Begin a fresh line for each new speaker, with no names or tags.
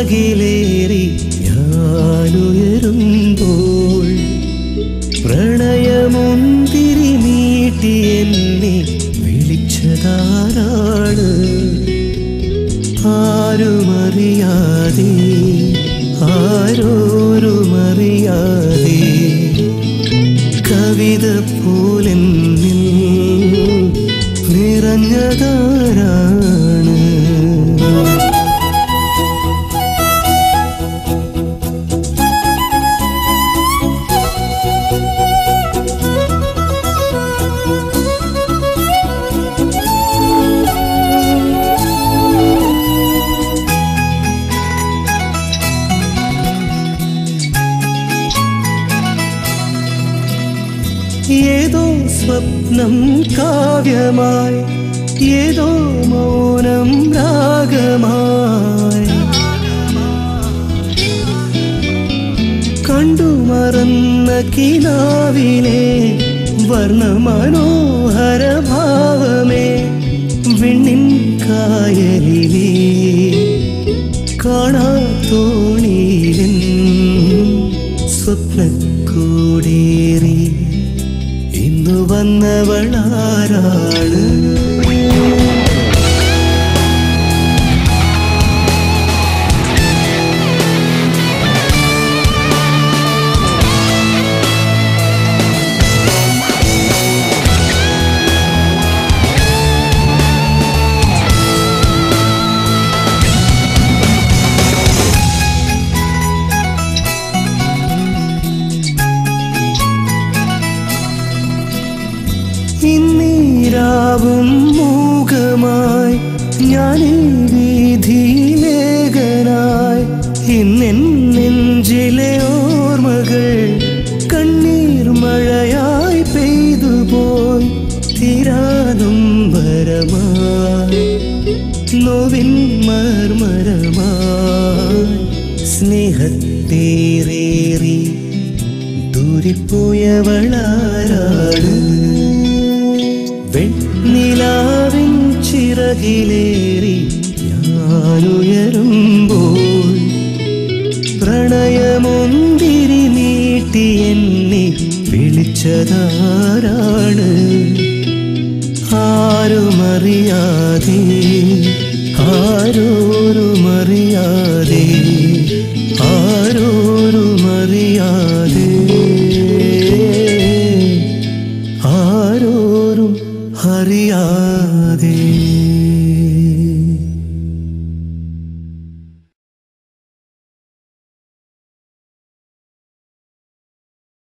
ചിറകിലേറി ഞാനുയരുമ്പോൾ പ്രണയമുന്തിരി നീട്ടി എന്നെ വിളിച്ചതാരാണ് ആരുമറിയാതെ ആരോരുമറിയാതെ കവിത പോലെന്നിൽ നിറഞ്ഞതാരാണ് ഏതോ സ്വപ്നം കാവ്യമായി ഏതോ മൗനം രാഗമായി കണ്ടു മറന്ന കിനാവിലെ വർണ്ണമനോഹര ഭാവമേ വിണ്ണിൻ കായലിലേ കാണാത്തോണിയിലൻ സ്വപ്നക്കൂടേറി ഇന്നു വന്നവളാരാണ് ഇന്നീരാവും മൂകമായി ഞാൻ ഈ വീതിയിലേകനായി ഇന്നെൻ നെഞ്ചിലെ ഓർമ്മകൾ കണ്ണീർ മഴയായി പെയ്തു പോയി തീരാതും വരമായി നോവിൻ മർമരമായി സ്നേഹത്തേറേറി ദൂരിപ്പോയവളാരാണ് വെണ്ണിലാവിൻ ചിറകിലേറി ഞാനുയരുമ്പോൾ പ്രണയമൊന്തിരി നീട്ടി എന്നെ വിളിച്ചതാരാണ് ആരുമറിയാതെ ആരോരുമറിയാതെ